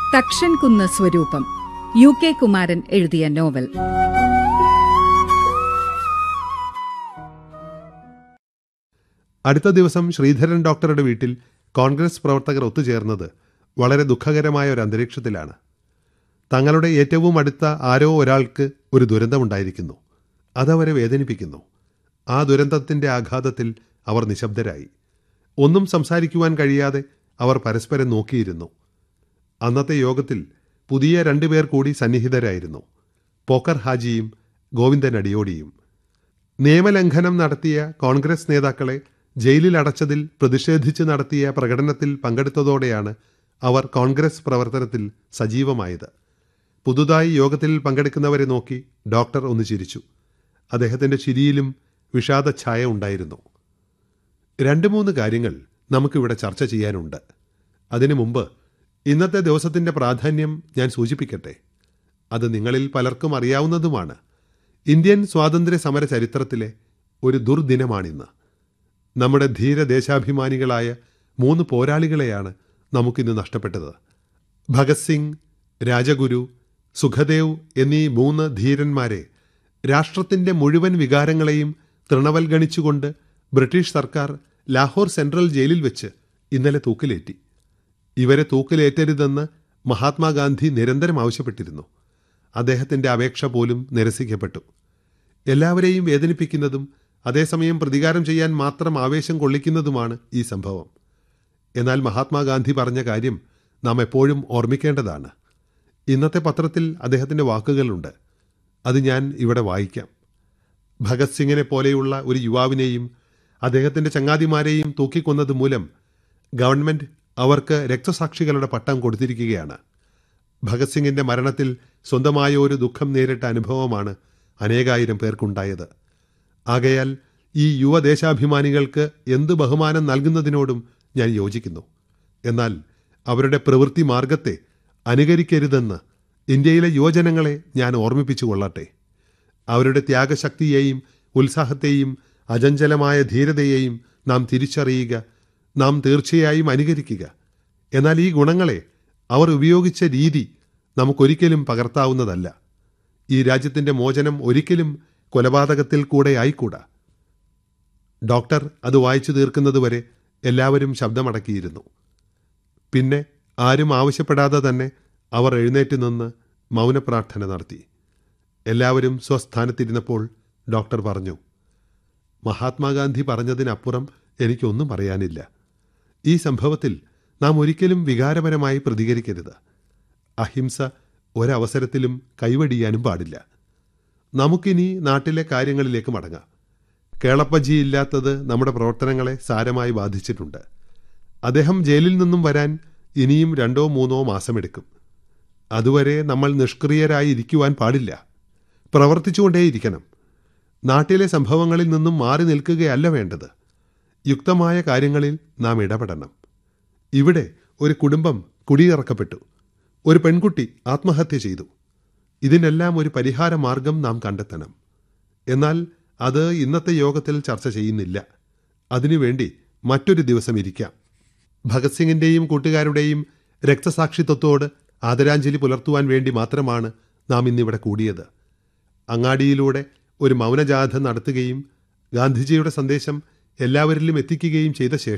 തക്ഷൻ കുന്ന് സ്വരൂപം U K Kumaran എഴുതിയ നോവൽ അടുത്ത ദിവസം ശ്രീധരൻ ഡോക്ടറുടെ വീട്ടിൽ കോൺഗ്രസ് പ്രവർത്തകർ ഒത്തുചേർന്നത് വളരെ ദുഃഖകരമായ ഒരു അന്തരീക്ഷത്തിലാണ് തങ്ങളുടെ ഏറ്റവും അടുത്ത ആരോ ഒരാൾക്ക് ഒരു ദുരന്തമുണ്ടായിരിക്കുന്നു അതവരെ വേദനിപ്പിക്കുന്നു ആ ദുരന്തത്തിന്റെ ആഘാതത്തിൽ അവർ നിശബ്ദരായി ഒന്നും സംസാരിക്കുവാൻ കഴിയാതെ അവർ പരസ്പരം നോക്കിയിരുന്നു അന്നത്തെ യോഗത്തിൽ പുതിയ രണ്ടുപേർ കൂടി സന്നിഹിതരായിരുന്നു പോക്കർ ഹാജിയും ഗോവിന്ദൻ അടിയോടിയും നിയമലംഘനം നടത്തിയ കോൺഗ്രസ് നേതാക്കളെ ജയിലിൽ അടച്ചതിൽ പ്രതിഷേധിച്ച് നടത്തിയ പ്രകടനത്തിൽ പങ്കെടുത്തതോടെയാണ് അവർ കോൺഗ്രസ് പ്രവർത്തനത്തിൽ സജീവമായത് പുതുതായി യോഗത്തിൽ പങ്കെടുക്കുന്നവരെ നോക്കി ഡോക്ടർ ഒന്ന് ചിരിച്ചു അദ്ദേഹത്തിന്റെ ചിരിയിലും വിഷാദഛായ ഉണ്ടായിരുന്നു രണ്ട് മൂന്ന് കാര്യങ്ങൾ നമുക്കിവിടെ ചർച്ച ചെയ്യാനുണ്ട് അതിനു മുമ്പ് ഇന്നത്തെ ദിവസത്തിന്റെ പ്രാധാന്യം ഞാൻ സൂചിപ്പിക്കട്ടെ അത് നിങ്ങളിൽ പലർക്കും അറിയാവുന്നതുമാണ് ഇന്ത്യൻ സ്വാതന്ത്ര്യ സമര ചരിത്രത്തിലെ ഒരു ദുർദിനമാണിന്ന് നമ്മുടെ ധീരദേശാഭിമാനികളായ മൂന്ന് പോരാളികളെയാണ് നമുക്കിന്ന് നഷ്ടപ്പെട്ടത് ഭഗത് സിംഗ് രാജഗുരു സുഖദേവ് എന്നീ മൂന്ന് ധീരന്മാരെ രാഷ്ട്രത്തിന്റെ മുഴുവൻ വികാരങ്ങളെയും തൃണവൽഗണിച്ചുകൊണ്ട് ബ്രിട്ടീഷ് സർക്കാർ ലാഹോർ സെൻട്രൽ ജയിലിൽ വെച്ച് ഇന്നലെ തൂക്കിലേറ്റി ഇവരെ തൂക്കിലേറ്റരുതെന്ന് മഹാത്മാഗാന്ധി നിരന്തരം ആവശ്യപ്പെട്ടിരുന്നു അദ്ദേഹത്തിന്റെ അപേക്ഷ പോലും നിരസിക്കപ്പെട്ടു എല്ലാവരെയും വേദനിപ്പിക്കുന്നതും അതേസമയം പ്രതികാരം ചെയ്യാൻ മാത്രം ആവേശം കൊള്ളിക്കുന്നതുമാണ് ഈ സംഭവം എന്നാൽ മഹാത്മാഗാന്ധി പറഞ്ഞ കാര്യം നാം എപ്പോഴും ഓർമ്മിക്കേണ്ടതാണ് ഇന്നത്തെ പത്രത്തിൽ അദ്ദേഹത്തിന്റെ വാക്കുകളുണ്ട് അത് ഞാൻ ഇവിടെ വായിക്കാം ഭഗത് സിംഗിനെ പോലെയുള്ള ഒരു യുവാവിനെയും അദ്ദേഹത്തിന്റെ ചങ്ങാതിമാരെയും തൂക്കിക്കൊന്നത് മൂലം ഗവൺമെന്റ് അവർക്ക് രക്തസാക്ഷികളുടെ പട്ടം കൊടുത്തിരിക്കുകയാണ് ഭഗത് സിംഗിന്റെ മരണത്തിൽ സ്വന്തമായ ഒരു ദുഃഖം നേരിട്ട അനുഭവമാണ് അനേകായിരം പേർക്കുണ്ടായത് ആകയാൽ ഈ യുവദേശാഭിമാനികൾക്ക് എന്ത് ബഹുമാനം നൽകുന്നതിനോടും ഞാൻ യോജിക്കുന്നു എന്നാൽ അവരുടെ പ്രവൃത്തി മാർഗത്തെ അനുകരിക്കരുതെന്ന് ഇന്ത്യയിലെ യുവജനങ്ങളെ ഞാൻ ഓർമ്മിപ്പിച്ചു കൊള്ളട്ടെ അവരുടെ ത്യാഗശക്തിയെയും ഉത്സാഹത്തെയും അചഞ്ചലമായ ധീരതയെയും നാം തിരിച്ചറിയുക നാം തീർച്ചയായും അനുകരിക്കുക എന്നാൽ ഈ ഗുണങ്ങളെ അവർ ഉപയോഗിച്ച രീതി നമുക്കൊരിക്കലും പകർത്താവുന്നതല്ല ഈ രാജ്യത്തിന്റെ മോചനം ഒരിക്കലും കൊലപാതകത്തിൽ കൂടെ ആയിക്കൂടാ ഡോക്ടർ അത് വായിച്ചു തീർക്കുന്നതുവരെ എല്ലാവരും ശബ്ദമടക്കിയിരുന്നു പിന്നെ ആരും ആവശ്യപ്പെടാതെ തന്നെ അവർ എഴുന്നേറ്റ് നിന്ന് മൗനപ്രാർത്ഥന നടത്തി എല്ലാവരും സ്വസ്ഥാനത്തിരുന്നപ്പോൾ ഡോക്ടർ പറഞ്ഞു മഹാത്മാഗാന്ധി പറഞ്ഞതിനപ്പുറം എനിക്കൊന്നും പറയാനില്ല ഈ സംഭവത്തിൽ നാം ഒരിക്കലും വികാരപരമായി പ്രതികരിക്കരുത് അഹിംസ ഒരവസരത്തിലും കൈവടിയാനും പാടില്ല നമുക്കിനി നാട്ടിലെ കാര്യങ്ങളിലേക്ക് മടങ്ങാം കേളപ്പജിയില്ലാത്തത് നമ്മുടെ പ്രവർത്തനങ്ങളെ സാരമായി ബാധിച്ചിട്ടുണ്ട് അദ്ദേഹം ജയിലിൽ നിന്നും വരാൻ ഇനിയും രണ്ടോ മൂന്നോ മാസമെടുക്കും അതുവരെ നമ്മൾ നിഷ്ക്രിയരായി ഇരിക്കുവാൻ പാടില്ല പ്രവർത്തിച്ചുകൊണ്ടേയിരിക്കണം നാട്ടിലെ സംഭവങ്ങളിൽ നിന്നും മാറി നിൽക്കുകയല്ല വേണ്ടത് യുക്തമായ കാര്യങ്ങളിൽ നാം ഇടപെടണം ഇവിടെ ഒരു കുടുംബം കുടിയിറക്കപ്പെട്ടു ഒരു പെൺകുട്ടി ആത്മഹത്യ ചെയ്തു ഇതിനെല്ലാം ഒരു പരിഹാര മാർഗം നാം കണ്ടെത്തണം എന്നാൽ അത് ഇന്നത്തെ യോഗത്തിൽ ചർച്ച ചെയ്യുന്നില്ല അതിനുവേണ്ടി മറ്റൊരു ദിവസം ഇരിക്കാം ഭഗത് സിംഗിന്റെയും കൂട്ടുകാരുടെയും രക്തസാക്ഷിത്വത്തോട് ആദരാഞ്ജലി പുലർത്തുവാൻ വേണ്ടി മാത്രമാണ് നാം ഇന്നിവിടെ കൂടിയത് അങ്ങാടിയിലൂടെ ഒരു മൗനജാഥ നടത്തുകയും ഗാന്ധിജിയുടെ സന്ദേശം എല്ലാവരിലും എത്തിക്കുകയും ചെയ്ത ശേഷം